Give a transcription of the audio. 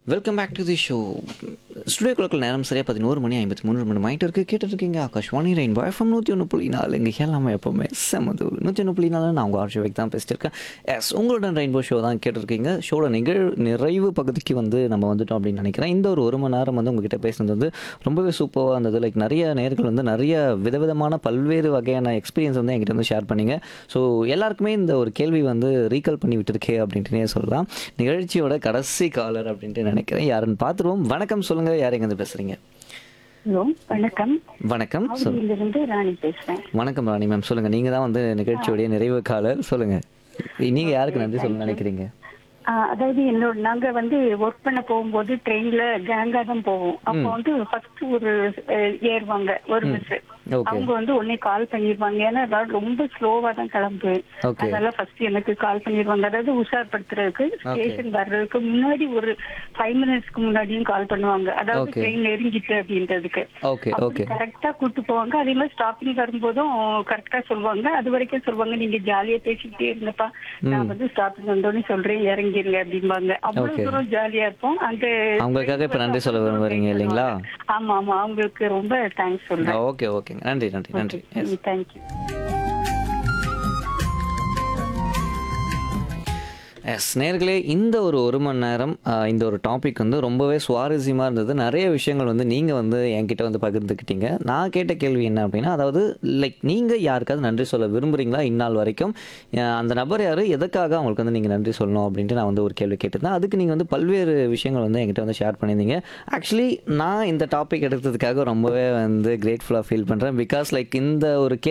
Welcome back to the show ஸ்டுடியோக்குள்ள நேரம் சரியாக பதினோரு மணி ஐம்பத்தி மூணு மணி மைட்டு இருக்கு கேட்டுருக்கீங்க ஆகாஷ்வாணி ரெயின் பாய் ஃப்ரம் நூற்றி ஒன்று புள்ளி நாலு இங்கே எல்லாமே எப்போவுமே செமது நூற்றி ஒன்று புள்ளி நாலு நான் உங்கள் ஆர்ஷிவைக்கு தான் பேசிட்டு இருக்கேன் எஸ் உங்களுடன் ரெயின்போ ஷோ தான் கேட்டிருக்கீங்க ஷோட நிகழ் நிறைவு பகுதிக்கு வந்து நம்ம வந்துட்டோம் அப்படின்னு நினைக்கிறேன் இந்த ஒரு ஒரு மணி நேரம் வந்து உங்ககிட்ட பேசுனது வந்து ரொம்பவே சூப்பராக இருந்தது லைக் நிறைய நேர்கள் வந்து நிறைய விதவிதமான பல்வேறு வகையான எக்ஸ்பீரியன்ஸ் வந்து என்கிட்ட வந்து ஷேர் பண்ணீங்க ஸோ எல்லாருக்குமே இந்த ஒரு கேள்வி வந்து ரீகால் பண்ணி விட்டுருக்கே அப்படின்ட்டுனே சொல்லலாம் நிகழ்ச்சியோட கடைசி காலர் அப்படின்ட்டு நினைக்கிறேன் யாருன்னு பார்த்துருவோம் வணக்கம் சொல்லுங்க யார் எங்கேருந்து பேசுறீங்க ஹலோ வணக்கம் வணக்கம் சொல் ஆவடியிலிருந்து ராணி பேசுறேன் வணக்கம் ராணி மேம் சொல்லுங்க நீங்க தான் வந்து நிகழ்ச்சியோடைய நிறைவு காலர் சொல்லுங்க நீங்க யாருக்கு நன்றி சொல்ல நினைக்கிறீங்க ஆ, அதாவது என்னோட நாங்க வந்து ஒர்க் பண்ண போகும்போது ட்ரெயின்ல கேங்கா தான் போவோம் அப்போ வந்து ஃபர்ஸ்ட் ஒரு அஹ், ஏறுவாங்க ஒரு மிஸ் ஓகே அவங்க வந்து உடனே கால் பண்ணிடுவாங்க ஏன்னா அதாவது ரொம்ப ஸ்லோவா தான் கிளம்புவேன் ஓகே அதனால ஃபர்ஸ்ட் எனக்கு கால் பண்ணிடுவாங்க அதாவது உஷார்படுத்துறதுக்கு ஸ்டேஷன் வர்றதுக்கு முன்னாடி ஒரு ஃபைவ் மினிட்ஸ்க்கு முன்னாடியும் கால் பண்ணுவாங்க அதாவது Okay. ட்ரெயின் நெருங்கிட்டு அப்படின்றதுக்கு ஓகே ஓகே கரெக்டா கூட்டு போவாங்க அதே மாதிரி ஸ்டாப்பிங் வரும்போதும் கரெக்டா சொல்லுவாங்க அது வரைக்கும் சொல்லுவாங்க நீங்க ஜாலியா பேசிக்கிட்டே இருங்கப்பா நான் வந்து ஸ்டாப்பிங் வந்தோடனே சொல்றேன் இறங்கிருங்க அப்படிம்பாங்க அவ்வளவு Okay. தூரம் ஜாலியா இருப்போம் அந்த அவங்களுக்காக இப்ப நன்றி சொல்ல விரும்புறீங்க இல்லைங்களா ஆமா ஆமா அவங்களுக்கு ரொம்ப தேங்க்ஸ் சொல்றேன் ஓகே ஓகேங்க நன்றி நன்றி நன்றி எஸ் தேங்க்யூ எஸ் நேர்களே இந்த ஒரு ஒரு மணி நேரம் ஆஹ், இந்த ஒரு டாபிக் வந்து ரொம்பவே சுவாரஸ்யமாக இருந்தது நிறைய விஷயங்கள் வந்து நீங்கள் வந்து என்கிட்ட வந்து பகிர்ந்துக்கிட்டீங்க நான் கேட்ட கேள்வி என்ன அப்படின்னா அதாவது லைக் நீங்கள் யாருக்காவது நன்றி சொல்ல விரும்புகிறீங்களா இந்நாள் வரைக்கும் ஆஹ், அந்த நபர் யார் எதுக்காக அவங்களுக்கு வந்து நீங்கள் நன்றி சொல்லணும் அப்படின்ட்டு நான் வந்து ஒரு கேள்வி கேட்டிருந்தேன் அதுக்கு நீங்கள் வந்து பல்வேறு விஷயங்கள் வந்து என்கிட்ட வந்து ஷேர் பண்ணியிருந்தீங்க ஆக்சுவலி நான் இந்த டாபிக் எடுத்ததுக்காக ரொம்பவே வந்து கிரேட்ஃபுல்லாக ஃபீல் பண்ணுறேன் பிகாஸ் லைக் இந்த ஒரு கே